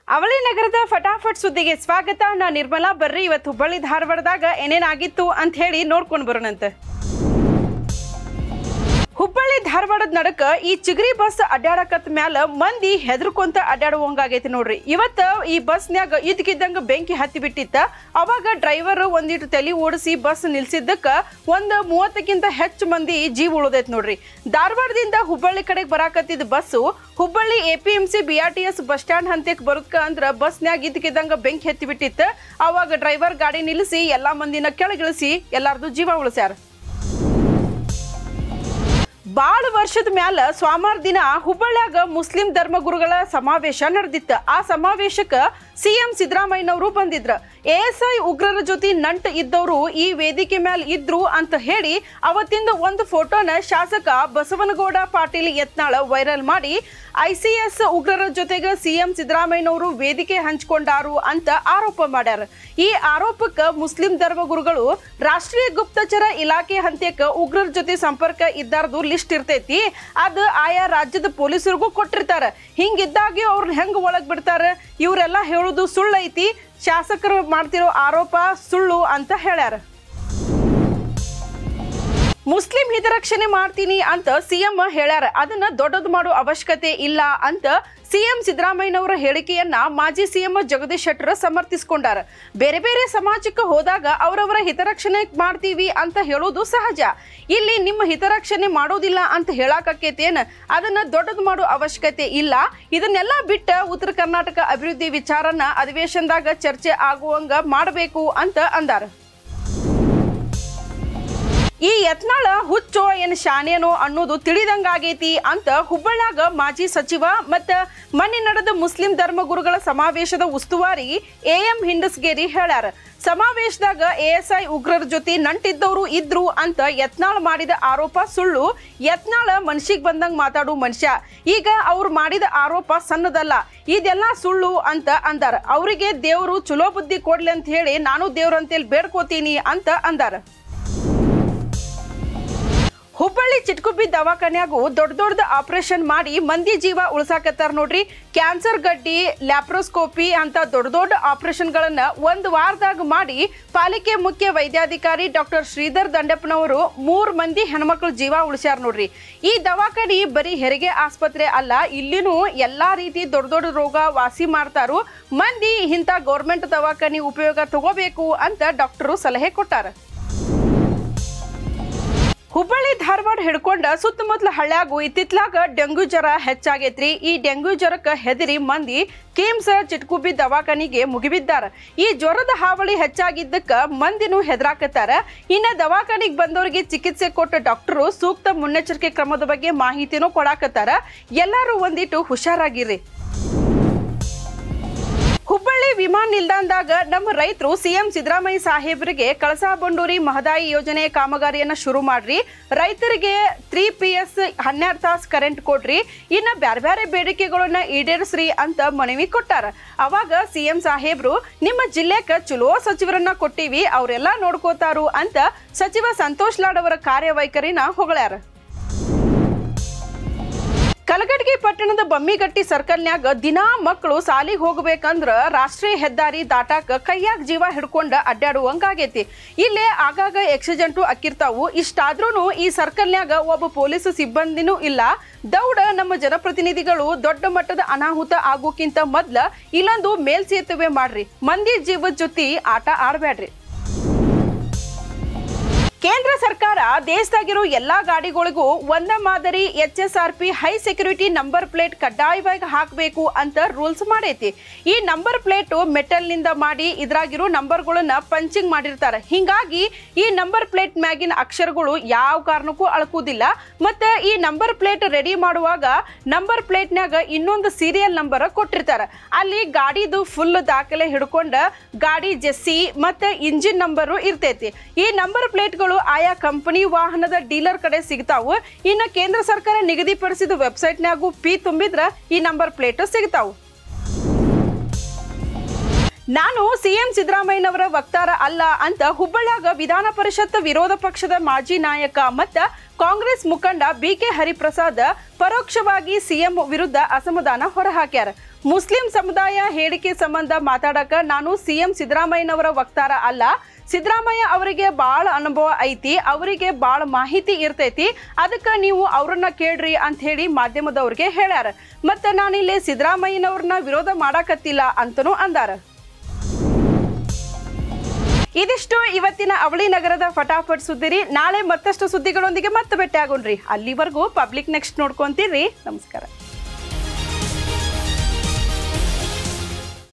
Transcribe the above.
ಅವಳಿ ನಗರದ ಫಟಾಫಟ್ ಸುದ್ದಿಗೆ ಸ್ವಾಗತ ನಾ ನಿರ್ಮಲಾ ಬರ್ರಿ ಇವತ್ತು ಹುಬ್ಬಳ್ಳಿ ಧಾರವಾಡದಾಗ ಏನೇನಾಗಿತ್ತು ಅಂತ ಹೇಳಿ ನೋಡ್ಕೊಂಡು ಬರೋಣಂತೆ ಹುಬ್ಬಳ್ಳಿ ಧಾರವಾಡದ ನಡಕ ಈ ಚಿಗರಿ ಬಸ್ ಅಡ್ಡಾಡಕತ್ ಮ್ಯಾಲ ಮಂದಿ ಹೆದರ್ಕೊಂತ ಅಡ್ಡಾಡುವಂಗಾಗೈತಿ ನೋಡ್ರಿ ಇವತ್ತ ಈ ಬಸ್ನ್ಯಾಗ ಇದ್ಕಿದ್ದಂಗ ಬೆಂಕಿ ಹತ್ತಿ ಬಿಟ್ಟಿತ್ತ ಅವಾಗ ಡ್ರೈವರ್ ಒಂದಿಟ್ಟು ತಲಿ ಓಡಿಸಿ ಬಸ್ ನಿಲ್ಸಿದ್ದಕ್ಕ ಒಂದ್ ಮೂವತ್ತಕ್ಕಿಂತ ಹೆಚ್ಚು ಮಂದಿ ಜೀವ ಉಳಿದೈತ್ ನೋಡ್ರಿ ಧಾರವಾಡದಿಂದ ಹುಬ್ಬಳ್ಳಿ ಕಡೆಗೆ ಬರಾಕತ್ತಿದ್ bus Hubballi A P M C B R T S bus stand ಹಂತಕ್ ಬರುತ್ಕ ಅಂದ್ರ ಬಸ್ನ್ಯಾಗ ಇದ್ಕಿದ್ದಂಗ ಬೆಂಕಿ ಹತ್ತಿ ಬಿಟ್ಟಿತ್ತ ಅವಾಗ ಡ್ರೈವರ್ ಗಾಡಿ ನಿಲ್ಲಿಸಿ ಎಲ್ಲಾ ಮಂದಿನ ಕೆಳಗಿಳಿಸಿ ಎಲ್ಲಾರ್ದು ಜೀವ ಉಳಿಸ್ಯಾರ ಭಾಳ ವರ್ಷದ ಮ್ಯಾಲ ಸೋಮವಾರ ದಿನ ಹುಬ್ಬಳ್ಳ್ಯಾಗ ಮುಸ್ಲಿಂ ಧರ್ಮಗುರುಗಳ ಸಮಾವೇಶ ನಡೆದಿತ್ತು ಆ ಸಮಾವೇಶಕ್ಕೆ ಸಿಎಂ ಸಿದ್ದರಾಮಯ್ಯನವರು ಬಂದಿದ್ರ ಎ ಎಸ್ ಐ ಉಗ್ರರ ಜೊತೆ ನಂಟ್ ಇದ್ದವರು ಈ ವೇದಿಕೆ ಮ್ಯಾಲ ಇದ್ರು ಅಂತ ಹೇಳಿ ಅವತ್ತಿಂದ ಒಂದು ಫೋಟೋನ ಶಾಸಕ ಬಸವನಗೌಡ ಪಾಟೀಲ್ ಯತ್ನಾಳ ವೈರಲ್ ಮಾಡಿ ಐ ಸಿ ಎಸ್ ಉಗ್ರರ ಜೊತೆಗೆ ಸಿಎಂ ಸಿದ್ದರಾಮಯ್ಯನವರು ವೇದಿಕೆ ಹಂಚ್ಕೊಂಡಾರು ಅಂತ ಆರೋಪ ಮಾಡ್ಯಾರ ಈ ಆರೋಪಕ್ಕೆ ಮುಸ್ಲಿಂ ಧರ್ಮಗುರುಗಳು ರಾಷ್ಟ್ರೀಯ ಗುಪ್ತಚರ ಇಲಾಖೆ ಹಂತ್ಯಕ್ಕೆ ಉಗ್ರರ ಜೊತೆ ಸಂಪರ್ಕ ಇದ್ದಾರದು ಲಿಸ್ಟ್ ಇರ್ತೈತಿ ಅದು ಆಯಾ ರಾಜ್ಯದ ಪೊಲೀಸರಿಗೂ ಕೊಟ್ಟಿರ್ತಾರ ಹಿಂಗಿದ್ದಾಗಿ ಅವ್ರನ್ನ ಹೆಂಗ್ ಒಳಗ್ ಬಿಡ್ತಾರ ಇವರೆಲ್ಲ ಹೇಳೋದು ಸುಳ್ಳು ಐತಿ ಶಾಸಕರು ಮಾಡ್ತಿರೋ ಆರೋಪ ಸುಳ್ಳು ಅಂತ ಹೇಳ್ಯಾರ ಮುಸ್ಲಿಂ ಹಿತರಕ್ಷಣೆ ಮಾಡ್ತೀನಿ ಅಂತ ಸಿಎಂ ಹೇಳ್ಯಾರ ಅದನ್ನ ದೊಡ್ಡದು ಮಾಡೋ ಅವಶ್ಯಕತೆ ಇಲ್ಲ ಅಂತ ಸಿಎಂ ಸಿದ್ದರಾಮಯ್ಯನವರ ಹೇಳಿಕೆಯನ್ನ ಮಾಜಿ ಸಿಎಂ ಜಗದೀಶ್ ಶೆಟ್ಟರ್ ಸಮರ್ಥಿಸಿಕೊಂಡಾರ ಬೇರೆ ಬೇರೆ ಸಮಾಜಕ್ಕೆ ಹೋದಾಗ ಅವರವರ ಹಿತರಕ್ಷಣೆ ಮಾಡ್ತೀವಿ ಅಂತ ಹೇಳೋದು ಸಹಜ ಇಲ್ಲಿ ನಿಮ್ಮ ಹಿತರಕ್ಷಣೆ ಮಾಡೋದಿಲ್ಲ ಅಂತ ಹೇಳಾಕೇತೇನ ಅದನ್ನ ದೊಡ್ಡದು ಮಾಡೋ ಅವಶ್ಯಕತೆ ಇಲ್ಲ ಇದನ್ನೆಲ್ಲ ಬಿಟ್ಟ ಉತ್ತರ ಕರ್ನಾಟಕ ಅಭಿವೃದ್ಧಿ ವಿಚಾರನ ಅಧಿವೇಶನದಾಗ ಚರ್ಚೆ ಆಗುವಂಗ ಮಾಡಬೇಕು ಅಂತ ಅಂದಾರ ಈ ಯತ್ನಾಳ ಹುಚ್ಚೋ ಏನ್ ಶಾಣೇನೋ ಅನ್ನೋದು ತಿಳಿದಂಗಾಗೈತಿ ಅಂತ ಹುಬ್ಬಳ್ಳ್ಯಾಗ ಮಾಜಿ ಸಚಿವ ಮತ್ತ ಮೊನ್ನೆ ನಡೆದ ಮುಸ್ಲಿಂ ಧರ್ಮಗುರುಗಳ ಸಮಾವೇಶದ ಉಸ್ತುವಾರಿ ಎ ಎಂ ಹಿಂಡಸ್ಗೇರಿ ಹೇಳ್ಯಾರ ಸಮಾವೇಶದಾಗ ಎಎಸ್ಐ ಉಗ್ರರ ಜೊತೆ ನಂಟಿದ್ದವರು ಇದ್ರು ಅಂತ ಯತ್ನಾಳ್ ಮಾಡಿದ ಆರೋಪ ಸುಳ್ಳು ಯತ್ನಾಳ ಮನ್ಸಿಗೆ ಬಂದಂಗ ಮಾತಾಡು ಮನುಷ್ಯ ಈಗ ಅವ್ರು ಮಾಡಿದ ಆರೋಪ ಸಣ್ಣದಲ್ಲ ಇದೆಲ್ಲ ಸುಳ್ಳು ಅಂತ ಅಂದಾರ ಅವರಿಗೆ ದೇವರು ಚಲೋ ಬುದ್ಧಿ ಕೊಡ್ಲಿ ಅಂತ ಹೇಳಿ ನಾನು ದೇವ್ರಂತೇಳಿ ಬೇಡ್ಕೋತೀನಿ ಅಂತ ಅಂದಾರ ಹುಬ್ಬಳ್ಳಿ ಚಿಟ್ಕುಬ್ಬಿ ದವಾಖಾನ್ಯಾಗು ದೊಡ್ಡ ದೊಡ್ಡದ ಆಪರೇಷನ್ ಮಾಡಿ ಮಂದಿ ಜೀವ ಉಳ್ಸಾಕತ್ತಾರ ನೋಡ್ರಿ ಕ್ಯಾನ್ಸರ್ ಗಡ್ಡಿ ಲ್ಯಾಪ್ರೋಸ್ಕೋಪಿ ಅಂತ ದೊಡ್ಡ ದೊಡ್ಡ ಆಪರೇಷನ್ಗಳನ್ನ ಒಂದು ವಾರದಾಗ ಮಾಡಿ ಪಾಲಿಕೆ ಮುಖ್ಯ ವೈದ್ಯಾಧಿಕಾರಿ ಡಾಕ್ಟರ್ ಶ್ರೀಧರ್ ದಂಡಪ್ಪನವರು ಮೂರ್ ಮಂದಿ ಹೆಣ್ಮಕ್ಳು ಜೀವ ಉಳಿಸ್ಯಾರ ನೋಡ್ರಿ ಈ ದವಾಖಾನಿ ಬರೀ ಹೆರಿಗೆ ಆಸ್ಪತ್ರೆ ಅಲ್ಲ ಇಲ್ಲಿನೂ ಎಲ್ಲಾ ರೀತಿ ದೊಡ್ಡ ದೊಡ್ಡ ರೋಗ ವಾಸಿ ಮಾಡ್ತಾರು ಮಂದಿ ಇಂಥ ಗೌರ್ಮೆಂಟ್ ದವಾಖಾನಿ ಉಪಯೋಗ ತಗೋಬೇಕು ಅಂತ ಡಾಕ್ಟರು ಸಲಹೆ ಕೊಟ್ಟಾರ ಹುಬ್ಬಳ್ಳಿ ಧಾರವಾಡ ಹಿಡ್ಕೊಂಡ ಸುತ್ತಮುತ್ತಲ ಹಳ್ಳ್ಯಾಗು ಇತ್ತಿತ್ಲಾಗ ಡೆಂಗ್ಯೂ ಜ್ವರ ಹೆಚ್ಚಾಗೈತ್ರಿ ಈ ಡೆಂಗ್ಯೂ ಜ್ವರಕ್ಕೆ ಹೆದರಿ ಮಂದಿ ಕಿಮ್ಸ್ ಚಿಟ್ಕುಬ್ಬಿ ದವಾಖಾನಿಗೆ ಮುಗಿಬಿದ್ದಾರ ಈ ಜ್ವರದ ಹಾವಳಿ ಹೆಚ್ಚಾಗಿದ್ದಕ್ಕ ಮಂದಿನೂ ಹೆದರಾಕತ್ತಾರ ಇನ್ನ ದವಾಖಾನಿಗೆ ಬಂದವರಿಗೆ ಚಿಕಿತ್ಸೆ ಕೊಟ್ಟ ಡಾಕ್ಟರು ಸೂಕ್ತ ಮುನ್ನೆಚ್ಚರಿಕೆ ಕ್ರಮದ ಬಗ್ಗೆ ಮಾಹಿತಿನೂ ಕೊಡಾಕತ್ತಾರ ಎಲ್ಲರೂ ಒಂದಿಟ್ಟು ಹುಷಾರಾಗಿರ್ರಿ ಹುಬ್ಬಳ್ಳಿ ವಿಮಾನ ನಿಲ್ದಾಣದಾಗ ನಮ್ಮ ರೈತರು ಸಿಎಂ ಸಿದ್ದರಾಮಯ್ಯ ಸಾಹೇಬರಿಗೆ ಕಳಸಾ ಬಂಡೂರಿ ಮಹದಾಯಿ ಯೋಜನೆ ಕಾಮಗಾರಿಯನ್ನ ಶುರು ಮಾಡ್ರಿ ರೈತರಿಗೆ ತ್ರೀ ಪಿ ಎಸ್ ಹನ್ನೆರಡು ತಾಸು ಕರೆಂಟ್ ಕೊಡ್ರಿ ಇನ್ನ ಬ್ಯಾರೆ ಬ್ಯಾರೆ ಬೇಡಿಕೆಗಳನ್ನ ಈಡೇರಿಸ್ರಿ ಅಂತ ಮನವಿ ಕೊಟ್ಟಾರ ಅವಾಗ ಸಿಎಂ ಸಾಹೇಬ್ರು ನಿಮ್ಮ ಜಿಲ್ಲೆಕ ಚಲೋ ಸಚಿವರನ್ನ ಕೊಟ್ಟಿವಿ ಅವರೆಲ್ಲ ನೋಡ್ಕೋತಾರು ಅಂತ ಸಚಿವ ಸಂತೋಷ್ ಲಾಡ್ ಅವರ ಕಾರ್ಯವೈಖರಿನ ಹೊಗಳಾರ ಕಲಗಡ್ಗಿ ಪಟ್ಟಣದ ಬಮ್ಮಿಗಟ್ಟಿ ಸರ್ಕಲ್ನ್ಯಾಗ ದಿನಾ ಮಕ್ಕಳು ಸಾಲಿಗೆ ಹೋಗ್ಬೇಕಂದ್ರ ರಾಷ್ಟ್ರೀಯ ಹೆದ್ದಾರಿ ದಾಟಾಕ ಕೈಯಾಗ ಜೀವ ಹಿಡ್ಕೊಂಡ ಅಡ್ಡಾಡುವಂಗಾಗೈತಿ ಇಲ್ಲೇ ಆಗಾಗ ಆಕ್ಸಿಡೆಂಟು ಅಕ್ಕಿರ್ತಾವು ಇಷ್ಟಾದ್ರೂ ಈ ಸರ್ಕಲ್ನ್ಯಾಗ ಒಬ್ಬ ಪೊಲೀಸ್ ಸಿಬ್ಬಂದಿನೂ ಇಲ್ಲ ದೌಡ ನಮ್ಮ ಜನಪ್ರತಿನಿಧಿಗಳು ದೊಡ್ಡ ಮಟ್ಟದ ಅನಾಹುತ ಆಗೋಕ್ಕಿಂತ ಮೊದ್ಲ ಇಲ್ಲೊಂದು ಮೇಲ್ಸೇತುವೆ ಮಾಡ್ರಿ ಮಂದಿ ಜೀವದ ಜೊತೆ ಆಟ ಆಡ್ಬೇಡ್ರಿ ಕೇಂದ್ರ ಸರ್ಕಾರ ದೇಶದಾಗಿರೋ ಎಲ್ಲಾ ಗಾಡಿಗಳಿಗೂ ಒಂದ ಮಾದರಿ H S R P high security number plate ಕಡ್ಡಾಯವಾಗಿ ಹಾಕಬೇಕು ಅಂತ ರೂಲ್ಸ್ ಮಾಡೈತಿ ಈ ನಂಬರ್ ಪ್ಲೇಟ್ ಮೆಟಲ್ ನಿಂದ ಮಾಡಿ ಇದ್ರಾಗಿರೋ ನಂಬರ್ಗಳನ್ನ ಪಂಚಿಂಗ್ ಮಾಡಿರ್ತಾರೆ ಹಿಂಗಾಗಿ ಈ ನಂಬರ್ ಪ್ಲೇಟ್ ಮ್ಯಾಗಿನ ಅಕ್ಷರಗಳು ಯಾವ ಕಾರಣಕ್ಕೂ ಅಳಕುದಿಲ್ಲ ಮತ್ತೆ ಈ ನಂಬರ್ ಪ್ಲೇಟ್ ರೆಡಿ ಮಾಡುವಾಗ ನಂಬರ್ ಪ್ಲೇಟ್ನ್ಯಾಗ ಇನ್ನೊಂದು ಸೀರಿಯಲ್ ನಂಬರ್ ಕೊಟ್ಟಿರ್ತಾರ ಅಲ್ಲಿ ಗಾಡಿದು ಫುಲ್ ದಾಖಲೆ ಹಿಡ್ಕೊಂಡ ಗಾಡಿ ಜೆಸ್ಸಿ ಮತ್ತೆ ಇಂಜಿನ್ ನಂಬರು ಇರ್ತೈತಿ ಈ ನಂಬರ್ ಪ್ಲೇಟ್ಗಳು ಆಯಾ ಕಂಪನಿ ವಾಹನದ ಡೀಲರ್ ಕಡೆ ಸಿಗ್ತಾವು ಇನ್ನು ಕೇಂದ್ರ ಸರ್ಕಾರ ನಿಗದಿಪಡಿಸಿದ ವೆಬ್ಸೈಟ್ನ್ಯಾಗೂ ಪಿ ತುಂಬಿದ್ರ ಈ ನಂಬರ್ ಪ್ಲೇಟ್ ಸಿಗ್ತಾವು ನಾನು ಸಿಎಂ ಸಿದ್ದರಾಮಯ್ಯನವರ ವಕ್ತಾರ ಅಲ್ಲ ಅಂತ ಹುಬ್ಬಳ್ಳ್ಯಾಗ ವಿಧಾನ ಪರಿಷತ್ ವಿರೋಧ ಪಕ್ಷದ ಮಾಜಿ ನಾಯಕ ಮತ್ತ ಕಾಂಗ್ರೆಸ್ ಮುಖಂಡ ಬಿ ಕೆ ಹರಿಪ್ರಸಾದ್ ಪರೋಕ್ಷವಾಗಿ ಸಿಎಂ ವಿರುದ್ಧ ಅಸಮಾಧಾನ ಹೊರಹಾಕ್ಯಾರ ಮುಸ್ಲಿಂ ಸಮುದಾಯ ಹೇಳಿಕೆ ಸಂಬಂಧ ಮಾತಾಡಕ ನಾನು ಸಿಎಂ ಸಿದ್ದರಾಮಯ್ಯನವರ ವಕ್ತಾರ ಅಲ್ಲ ಸಿದ್ದರಾಮಯ್ಯ ಅವರಿಗೆ ಭಾಳ ಅನುಭವ ಐತಿ ಅವರಿಗೆ ಭಾಳ ಮಾಹಿತಿ ಇರ್ತೈತಿ ಅದಕ್ಕೆ ನೀವು ಅವ್ರನ್ನ ಕೇಳ್ರಿ ಅಂತ ಹೇಳಿ ಮಾಧ್ಯಮದವ್ರಿಗೆ ಹೇಳ್ಯಾರ ಮತ್ತೆ ನಾನಿಲ್ಲಿ ಸಿದ್ದರಾಮಯ್ಯನವ್ರನ್ನ ವಿರೋಧ ಮಾಡಾಕತ್ತಿಲ್ಲ ಅಂತನೂ ಅಂದಾರ ಇದಿಷ್ಟು ಇವತ್ತಿನ ಅವಳಿ ನಗರದ ಫಟಾಫಟ್ ಸುದ್ದಿರಿ ನಾಳೆ ಮತ್ತಷ್ಟು ಸುದ್ದಿಗಳೊಂದಿಗೆ ಮತ್ತೆ ಭೇಟಿ ಆಗೋಣ್ರಿ ಅಲ್ಲಿವರೆಗೂ ಪಬ್ಲಿಕ್ ನೆಕ್ಸ್ಟ್ ನೋಡ್ಕೊಂತೀರಿ ನಮಸ್ಕಾರ